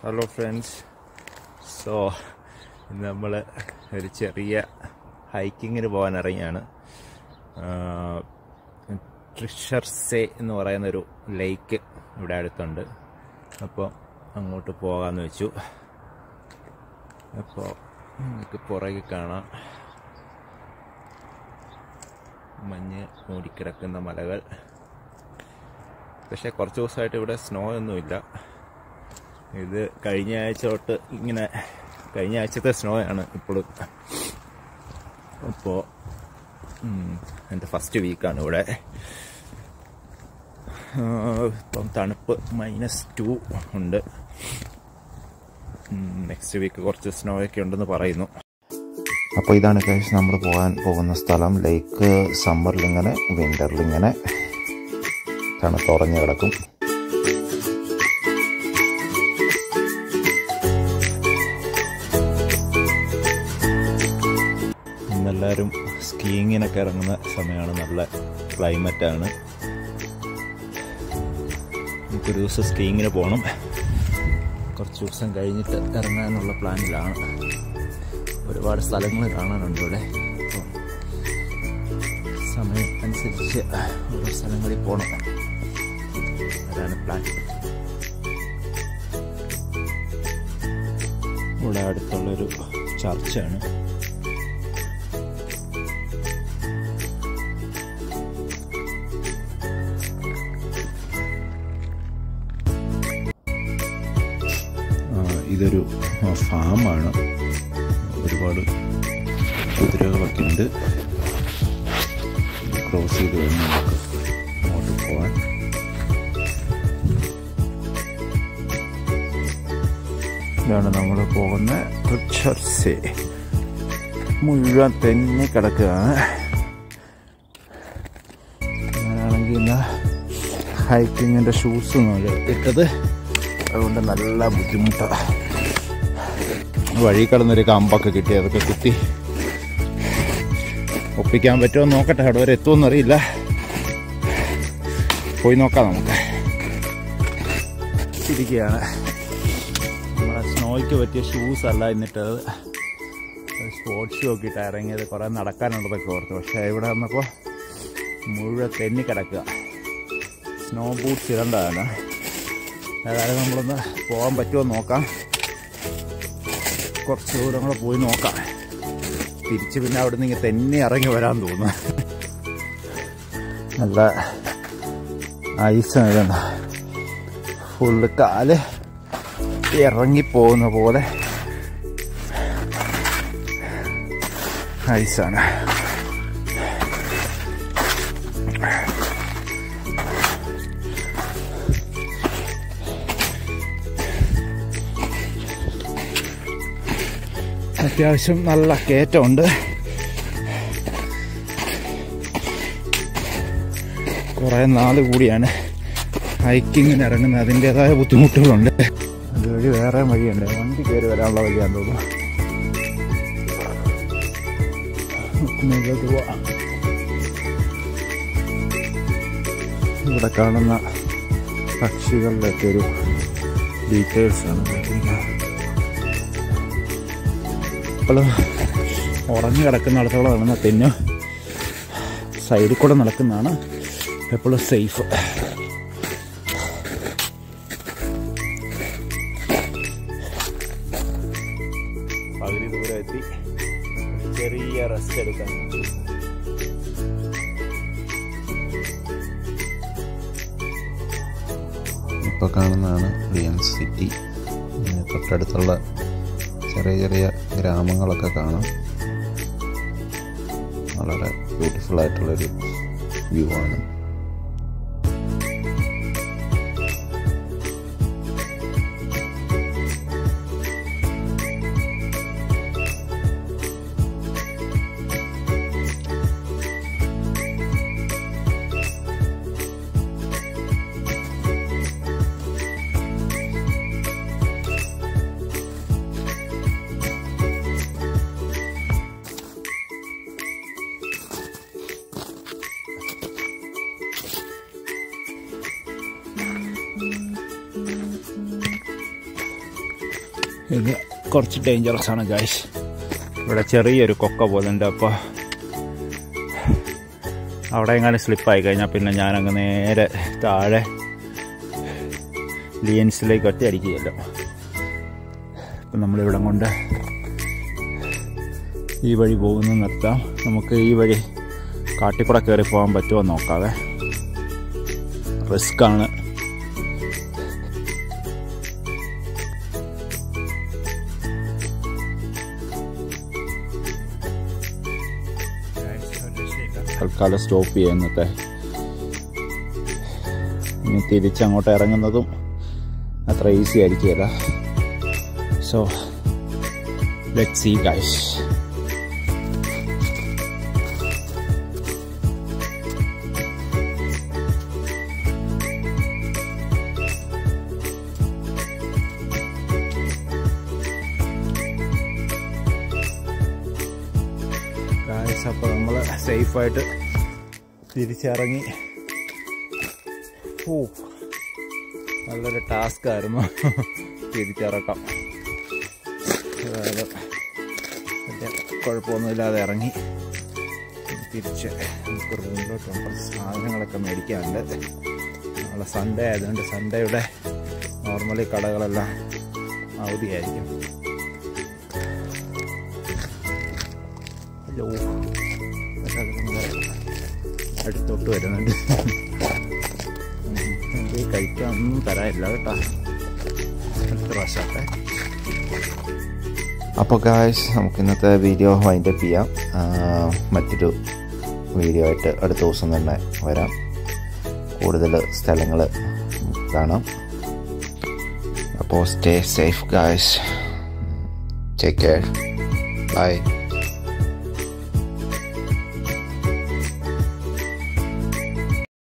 Hello friends so ഇന്ന് നമ്മൾ ഒരു ചെറിയ ഹൈക്കിങ്ങിന് പോകാൻ ഇറങ്ങിയാണ് ട്രിഷർസെ എന്ന് പറയുന്ന ഒരു ലേക്ക് ഇവിടെ അടുത്തുണ്ട് അപ്പോൾ അങ്ങോട്ട് പോകാമെന്ന് വെച്ചു അപ്പോൾ നമുക്ക് പുറകിൽ കാണാം മഞ്ഞ് മൂടിക്കിടക്കുന്ന മലകൾ പക്ഷേ കുറച്ച് ദിവസമായിട്ട് ഇവിടെ സ്നോ ഒന്നുമില്ല ഇത് കഴിഞ്ഞ ആഴ്ച തൊട്ട് ഇങ്ങനെ കഴിഞ്ഞ ആഴ്ചത്തെ സ്നോ ആണ് ഇപ്പോഴും അപ്പോൾ എൻ്റെ ഫസ്റ്റ് വീക്കാണ് ഇവിടെ ആ, ഇപ്പം തണുപ്പ് മൈനസ് ടു ഉണ്ട് നെക്സ്റ്റ് വീക്ക് കുറച്ച് സ്നോ ഒക്കെ ഉണ്ടെന്ന് പറയുന്നു അപ്പോൾ ഇതാണ് കേസ് നമ്മൾ പോകാൻ പോകുന്ന സ്ഥലം ലേക്ക് സമ്മറിൽ ഇങ്ങനെ വിൻ്ററിൽ ഇങ്ങനെ തണുത്തുറഞ്ഞ് കിടക്കും ഇന്നെല്ലാവരും സ്കീയിങ്ങിനൊക്കെ ഇറങ്ങുന്ന സമയമാണ് നല്ല ക്ലൈമറ്റാണ് നമുക്കൊരു ദിവസം സ്കീയിങ്ങിന് പോകണം കുറച്ച് ദിവസം കഴിഞ്ഞിട്ട് ഇറങ്ങാനുള്ള പ്ലാനിലാണ് ഒരുപാട് സ്ഥലങ്ങൾ കാണാനുണ്ട് ഇവിടെ അപ്പം സമയം അനുസരിച്ച് ഓരോ സ്ഥലങ്ങളിൽ പോകണം അതാണ് പ്ലാൻ ഇവിടെ അടുത്തുള്ളൊരു ചർച്ചാണ് ആ, ഇതൊരു ആ, ഫാമാണ് ഒരുപാട് കുതിരകളൊക്കെ ഉണ്ട് ക്രോസ് ചെയ്ത് കഴിഞ്ഞ് നമുക്ക് അങ്ങോട്ട് പോകാൻ ഇതാണ് നമ്മൾ പോകുന്ന റിച്ചർസേ മുഴുവൻ തെന്നി കിടക്കുകയാണ് അങ്ങനെയാണെങ്കിൽ ഇന്ന് ഹൈക്കിങ്ങിൻ്റെ ഷൂസ് ഇട്ടത് അതുകൊണ്ട് നല്ല ബുദ്ധിമുട്ടാണ് വഴി കടന്നൊരു കമ്പൊക്കെ കിട്ടി അതൊക്കെ കുത്തി ഒപ്പിക്കാൻ പറ്റുമോ എന്ന് നോക്കട്ടെ അവിടെ വരെ എത്തുമെന്ന് അറിയില്ല പോയി നോക്കാം നമുക്ക് ഇരിക്കുകയാണ് നമ്മളെ സ്നോയ്ക്ക് പറ്റിയ ഷൂസ് അല്ല എന്നിട്ടത് സ്പോർട്സ് ഷൂ ഒക്കെ ഇട്ട് ഇറങ്ങിയത് കുറേ നടക്കാനുള്ളതൊക്കെ ഓർത്തു പക്ഷേ ഇവിടെ വന്നപ്പോൾ മുഴുവൻ തെന്നി കിടക്കുക സ്നോ ബൂട്ട്സ് ഇടേണ്ടതാണ് ഏതായാലും നമ്മളൊന്ന് പോകാൻ പറ്റുമോ എന്ന് നോക്കാം കുറച്ച് ദൂരം കൂടെ പോയി നോക്കാം തിരിച്ച് പിന്നെ അവിടെ നിന്ന് ഇങ്ങനെ തന്നെ ഇറങ്ങി വരാൻ തോന്നുന്നു നല്ല ഐസാണ് ഇതാണ് ഫുള്ള് കാല് ഇറങ്ങിപ്പോകുന്ന പോലെ ഐസാണ് അത്യാവശ്യം നല്ല കയറ്റമുണ്ട് കുറേ നാൾ കൂടിയാണ് ഹൈക്കിങ്ങിന് ഇറങ്ങുന്നത് അതിൻ്റെതായ ബുദ്ധിമുട്ടുകളുണ്ട് അതുവഴി വേറെ വഴിയുണ്ട് വണ്ടി കയറി വരാനുള്ള വഴിയാന്ന് തോന്നുന്നു മുകളിലോട്ട് പോവാം. ഇവിടെ കാണുന്ന പക്ഷികളുടെയൊക്കെ ഒരു ഡീറ്റെയിൽസ് ആണ് ഇതിനകത്ത്. ഇപ്പോൾ ഉറങ്ങി കിടക്കുന്നിടത്തോളം നടന്ന തെന്ന് സൈഡിൽ കൂടെ നടക്കുന്നതാണ് എപ്പോഴും സേഫ് പകുതി ദൂരം എത്തി ചെറിയ റെസ്റ്റ് എടുക്കാൻ ഇപ്പോൾ കാണുന്നതാണ് ലിയൻസ് സിറ്റി ഇതിന് തൊട്ടടുത്തുള്ള ചെറിയ ചെറിയ ഗ്രാമങ്ങളൊക്കെ കാണാം വളരെ ബ്യൂട്ടിഫുൾ ആയിട്ടുള്ളൊരു വ്യൂ ആണ് ഇത് കുറച്ച് ഡേഞ്ചറസ് ആണ് ഗൈസ് ഇവിടെ ചെറിയൊരു കൊക്ക പോലുണ്ട് അപ്പോൾ അവിടെ എങ്ങനെ സ്ലിപ്പായി കഴിഞ്ഞാൽ പിന്നെ ഞാനങ്ങ് നേരെ താഴെ ലിയൻസിലേക്ക് ഒറ്റയടിക്കുകയല്ലോ അപ്പം നമ്മളിവിടെ കൊണ്ട് ഈ വഴി പോകുന്ന നിർത്താം നമുക്ക് ഈ വഴി കാട്ടിക്കൂടെ കയറി പോകാൻ പറ്റുമോ നോക്കാവേ റിസ്ക് ആണ് തൽക്കാലം സ്റ്റോപ്പ് ചെയ്യുന്നത്തെ ഇനി തിരിച്ചങ്ങോട്ട് ഇറങ്ങുന്നതും അത്ര ഈസി ആയിരിക്കില്ല so let see guys guys അപ്പോൾ നമ്മൾ സേഫായിട്ട് തിരിച്ചിറങ്ങി ഓ നല്ലൊരു ടാസ്ക് ആയിരുന്നു തിരിച്ചിറക്കാം അതായത് വലിയ കുഴപ്പമൊന്നുമില്ലാതെ ഇറങ്ങി തിരിച്ച് നമുക്ക് റൂമിലോട്ട് കുറച്ച് സാധനങ്ങളൊക്കെ മേടിക്കാനുണ്ട് നാളെ സൺഡേ ആയതുകൊണ്ട് സൺഡേയുടെ നോർമലി കടകളെല്ലാം അവധിയായിരിക്കും ഹലോ അതൊക്കെ നമ്മുടെ അടുത്തോട്ട് വരുന്നുണ്ട് എന്ത് കഴിക്കാൻ ഒന്നും തരാനില്ല കേട്ടോ അടുത്ത പ്രാവശ്യത്തെ അപ്പോൾ ഗായ്സ് നമുക്ക് ഇന്നത്തെ വീഡിയോ വൈൻഡപ്പ് ചെയ്യാം ആ, മറ്റൊരു വീഡിയോ ആയിട്ട് അടുത്ത ദിവസം തന്നെ വരാം കൂടുതൽ സ്ഥലങ്ങൾ കാണാം അപ്പോൾ stay safe guys take care by